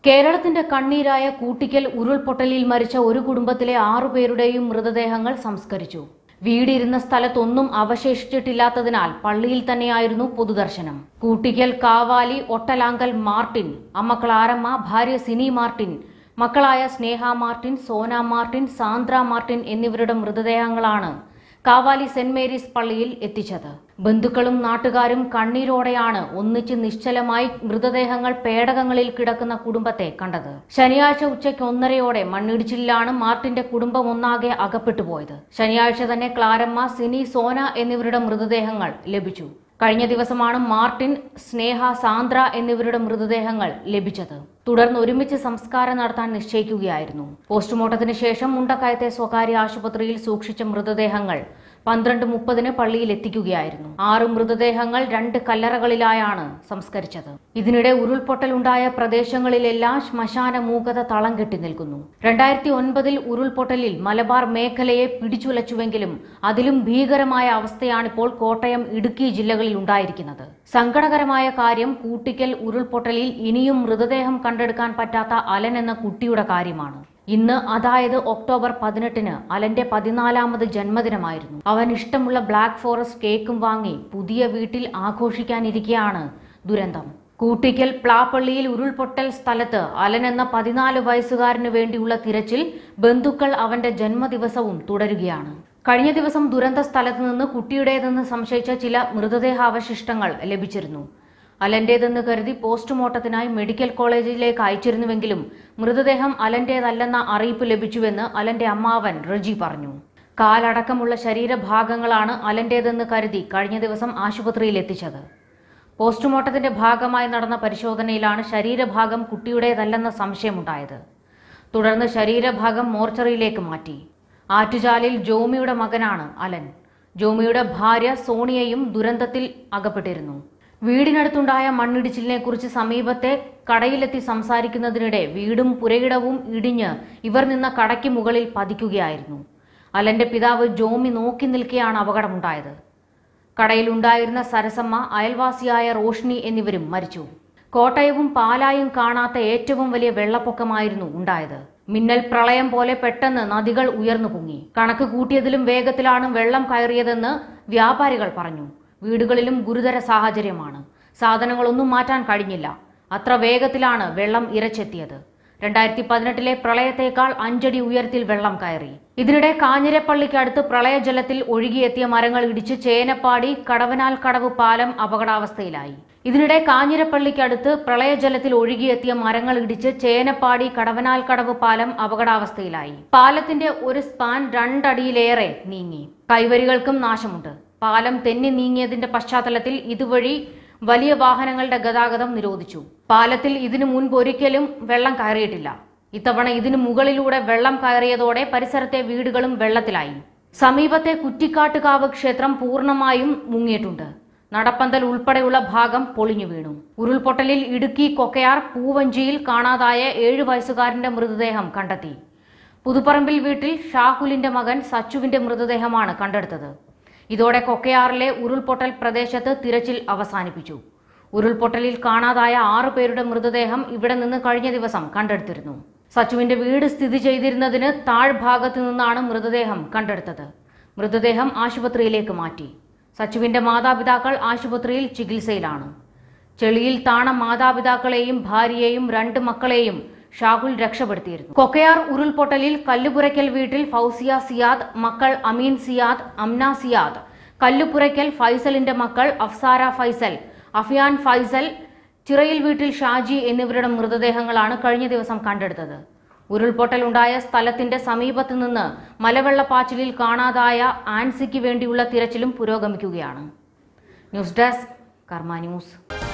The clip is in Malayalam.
കേരളത്തിന്റെ കണ്ണീരായ കൂട്ടിക്കൽ ഉരുൾപൊട്ടലിൽ മരിച്ച ഒരു കുടുംബത്തിലെ ആറുപേരുടെയും മൃതദേഹങ്ങൾ സംസ്കരിച്ചു വീടിരുന്ന സ്ഥലത്തൊന്നും അവശേഷിച്ചിട്ടില്ലാത്തതിനാൽ പള്ളിയിൽ തന്നെയായിരുന്നു പൊതുദർശനം കൂട്ടിക്കൽ കാവാലി ഒട്ടലാങ്കൽ മാർട്ടിൻ അമ്മ ക്ലാരമ്മ ഭാര്യ സിനി മാർട്ടിൻ മക്കളായ Sneha Martin Sona Martin Sandra Martin എന്നിവരുടെ മൃതദേഹങ്ങളാണ് കാവാലി സെന്റ് മേരീസ് പള്ളിയിൽ എത്തിച്ചത് ബന്ധുക്കളും നാട്ടുകാരും കണ്ണീരോടെയാണ് ഒന്നിച്ച് നിശ്ചലമായി മൃതദേഹങ്ങൾ പേടകങ്ങളിൽ കിടക്കുന്ന കുടുംബത്തെ കണ്ടത് ശനിയാഴ്ച ഉച്ചയ്ക്ക് ഒന്നരയോടെ മണ്ണിടിച്ചിലാണ് മാർട്ടിന്റെ കുടുംബം ഒന്നാകെ അകപ്പെട്ടുപോയത് ശനിയാഴ്ച തന്നെ ക്ലാരമ്മ സിനി സോന എന്നിവരുടെ മൃതദേഹങ്ങൾ ലഭിച്ചു കഴിഞ്ഞ ദിവസമാണ് മാർട്ടിൻ സ്നേഹ സാന്ദ്ര എന്നിവരുടെ മൃതദേഹങ്ങൾ ലഭിച്ചത് തുടർന്ന് ഒരുമിച്ച് സംസ്കാരം നടത്താൻ നിശ്ചയിക്കുകയായിരുന്നു പോസ്റ്റ്മോർട്ടത്തിന് ശേഷം മുണ്ടക്കയത്തെ സ്വകാര്യ ആശുപത്രിയിൽ സൂക്ഷിച്ച മൃതദേഹങ്ങൾ പന്ത്രണ്ട് മുപ്പതിന് പള്ളിയിൽ എത്തിക്കുകയായിരുന്നു ആറ് മൃതദേഹങ്ങൾ രണ്ട് കല്ലറകളിലായാണ് സംസ്കരിച്ചത് ഇതിനിടെ ഉരുൾപൊട്ടലുണ്ടായ പ്രദേശങ്ങളിലെല്ലാം ശ്മശാന മൂകത തളം കെട്ടി നിൽക്കുന്നു രണ്ടായിരത്തി ഒൻപതിൽ ഉരുൾപൊട്ടലിൽ മലബാർ മേഖലയെ പിടിച്ചുലച്ചുവെങ്കിലും അതിലും ഭീകരമായ അവസ്ഥയാണിപ്പോൾ കോട്ടയം ഇടുക്കി ജില്ലകളിൽ ഉണ്ടായിരിക്കുന്നത് സങ്കടകരമായ കാര്യം കൂട്ടിക്കൽ ഉരുൾപൊട്ടലിൽ ഇനിയും മൃതദേഹം കണ്ടെടുക്കാൻ പറ്റാത്ത അലൻ എന്ന കുട്ടിയുടെ കാര്യമാണ് ഇന്ന് അതായത് ഒക്ടോബർ പതിനെട്ടിന് അലന്റെ പതിനാലാമത് ജന്മദിനമായിരുന്നു അവൻ ഇഷ്ടമുള്ള ബ്ലാക്ക് ഫോറസ്റ്റ് കേക്കും വാങ്ങി പുതിയ വീട്ടിൽ ആഘോഷിക്കാനിരിക്കെയാണ് ദുരന്തം കൂട്ടിക്കൽ പ്ലാപ്പള്ളിയിൽ ഉരുൾപൊട്ടൽ സ്ഥലത്ത് അലൻ എന്ന പതിനാല് വയസ്സുകാരന് വേണ്ടിയുള്ള തിരച്ചിൽ ബന്ധുക്കൾ അവന്റെ ജന്മദിവസവും തുടരുകയാണ് കഴിഞ്ഞ ദിവസം ദുരന്ത സ്ഥലത്ത് നിന്ന് കുട്ടിയുടേതെന്ന് സംശയിച്ച ചില മൃതദേഹാവശിഷ്ടങ്ങൾ ലഭിച്ചിരുന്നു അലന്റേതെന്ന് കരുതി പോസ്റ്റ്മോർട്ടത്തിനായി മെഡിക്കൽ കോളേജിലേക്ക് അയച്ചിരുന്നുവെങ്കിലും മൃതദേഹം അലന്റേതല്ലെന്ന അറിയിപ്പ് ലഭിച്ചുവെന്ന് അലന്റെ അമ്മാവൻ റജി പറഞ്ഞു കാലടക്കമുള്ള ശരീരഭാഗങ്ങളാണ് അലന്റേതെന്ന് കരുതി കഴിഞ്ഞ ദിവസം ആശുപത്രിയിൽ എത്തിച്ചത് പോസ്റ്റ്മോർട്ടത്തിന്റെ ഭാഗമായി നടന്ന പരിശോധനയിലാണ് ശരീരഭാഗം കുട്ടിയുടേതല്ലെന്ന സംശയമുണ്ടായത് തുടർന്ന് ശരീരഭാഗം മോർച്ചറിയിലേക്ക് മാറ്റി ആറ്റുചാലിൽ ജോമിയുടെ മകനാണ് അലൻ ജോമിയുടെ ഭാര്യ സോണിയയും ദുരന്തത്തിൽ അകപ്പെട്ടിരുന്നു വീടിനടുത്തുണ്ടായ മണ്ണിടിച്ചിലിനെ കുറിച്ച് സമീപത്തെ കടയിലെത്തി സംസാരിക്കുന്നതിനിടെ വീടും പുരയിടവും ഇടിഞ്ഞ് ഇവർ നിന്ന കടയ്ക്ക് മുകളിൽ പതിക്കുകയായിരുന്നു അലന്റെ പിതാവ് ജോമി നോക്കി നിൽക്കെയാണ് അപകടമുണ്ടായത് കടയിലുണ്ടായിരുന്ന സരസമ്മ അയൽവാസിയായ റോഷ്നി എന്നിവരും മരിച്ചു കോട്ടയവും പാലായും കാണാത്ത ഏറ്റവും വലിയ വെള്ളപ്പൊക്കമായിരുന്നു ഉണ്ടായത് മിന്നൽ പ്രളയം പോലെ പെട്ടെന്ന് നദികൾ ഉയർന്നു പൊങ്ങി കണക്ക് കൂട്ടിയതിലും വേഗത്തിലാണ് വെള്ളം കയറിയതെന്ന് വ്യാപാരികൾ പറഞ്ഞു വീടുകളിലും ഗുരുതര സാഹചര്യമാണ് സാധനങ്ങളൊന്നും മാറ്റാൻ കഴിഞ്ഞില്ല അത്ര വേഗത്തിലാണ് വെള്ളം ഇരച്ചെത്തിയത് രണ്ടായിരത്തി പതിനെട്ടിലെ പ്രളയത്തേക്കാൾ അഞ്ചടി ഉയരത്തിൽ വെള്ളം കയറി ഇതിനിടെ കാഞ്ഞിരപ്പള്ളിക്കടുത്ത് പ്രളയജലത്തിൽ ഒഴുകിയെത്തിയ മരങ്ങൾ ഇടിച്ച് ചേനപ്പാടി കടവനാൽ കടവ് പാലം അപകടാവസ്ഥയിലായി ഇതിനിടെ കാഞ്ഞിരപ്പള്ളിക്കടുത്ത് പ്രളയജലത്തിൽ ഒഴുകിയെത്തിയ മരങ്ങൾ ഇടിച്ച് ചേനപ്പാടി കടവനാൽ കടവ് പാലം അപകടാവസ്ഥയിലായി പാലത്തിന്റെ ഒരു സ്പാൻ രണ്ടടിയിലേറെ നീങ്ങി കൈവരികൾക്കും നാശമുണ്ട് പാലം തെന്നി നീങ്ങിയതിന്റെ പശ്ചാത്തലത്തിൽ ഇതുവഴി വലിയ വാഹനങ്ങളുടെ ഗതാഗതം നിരോധിച്ചു പാലത്തിൽ ഇതിനു മുൻപ് ഒരിക്കലും വെള്ളം കയറിയിട്ടില്ല ഇത്തവണ ഇതിനു മുകളിലൂടെ വെള്ളം കയറിയതോടെ പരിസരത്തെ വീടുകളും വെള്ളത്തിലായി സമീപത്തെ കുറ്റിക്കാട്ടുകാവ് ക്ഷേത്രം പൂർണ്ണമായും മുങ്ങിയിട്ടുണ്ട് നടപ്പന്തൽ ഉൾപ്പെടെയുള്ള ഭാഗം പൊളിഞ്ഞു വീണു ഉരുൾപൊട്ടലിൽ ഇടുക്കി കൊക്കയാർ പൂവഞ്ചിയിൽ കാണാതായ ഏഴു വയസ്സുകാരന്റെ മൃതദേഹം കണ്ടെത്തി പുതുപ്പറമ്പിൽ വീട്ടിൽ ഷാഹുലിന്റെ മകൻ സച്ചുവിന്റെ മൃതദേഹമാണ് കണ്ടെടുത്തത് ഇതോടെ കൊക്കയാറിലെ ഉരുൾപൊട്ടൽ പ്രദേശത്ത് തിരച്ചിൽ അവസാനിപ്പിച്ചു ഉരുൾപൊട്ടലിൽ കാണാതായ ആറു പേരുടെ മൃതദേഹം ഇവിടെ നിന്ന് കഴിഞ്ഞ ദിവസം കണ്ടെടുത്തിരുന്നു സച്ചുവിന്റെ വീട് സ്ഥിതി ചെയ്തിരുന്നതിന് താഴ്ഭാഗത്തു നിന്നാണ് മൃതദേഹം കണ്ടെടുത്തത് മൃതദേഹം ആശുപത്രിയിലേക്ക് മാറ്റി സച്ചുവിന്റെ മാതാപിതാക്കൾ ആശുപത്രിയിൽ ചികിത്സയിലാണ് ചെളിയിൽ താണ മാതാപിതാക്കളെയും ഭാര്യയെയും രണ്ട് മക്കളെയും ഷാഹുൽ രക്ഷപ്പെടുത്തിയിരുന്നു കൊക്കയാർ ഉരുൾപൊട്ടലിൽ കല്ലുപുരയ്ക്കൽ വീട്ടിൽ ഫൗസിയ സിയാദ് മക്കൾ അമീൻ സിയാദ് അംന സിയാദ് കല്ലുപുരയ്ക്കൽ ഫൈസലിന്റെ മക്കൾ അഫ്സാര ഫൈസൽ അഫിയാൻ ഫൈസൽ ചിറയിൽ വീട്ടിൽ ഷാജി എന്നിവരുടെ മൃതദേഹങ്ങളാണ് കഴിഞ്ഞ ദിവസം കണ്ടെടുത്തത് ഉരുൾപൊട്ടൽ ഉണ്ടായ സ്ഥലത്തിന്റെ സമീപത്ത് നിന്ന് മലവെള്ളപ്പാച്ചിലിൽ കാണാതായ ആൻസിക്ക് വേണ്ടിയുള്ള തിരച്ചിലും പുരോഗമിക്കുകയാണ് ന്യൂസ് ഡെസ്ക് കർമ്മ ന്യൂസ്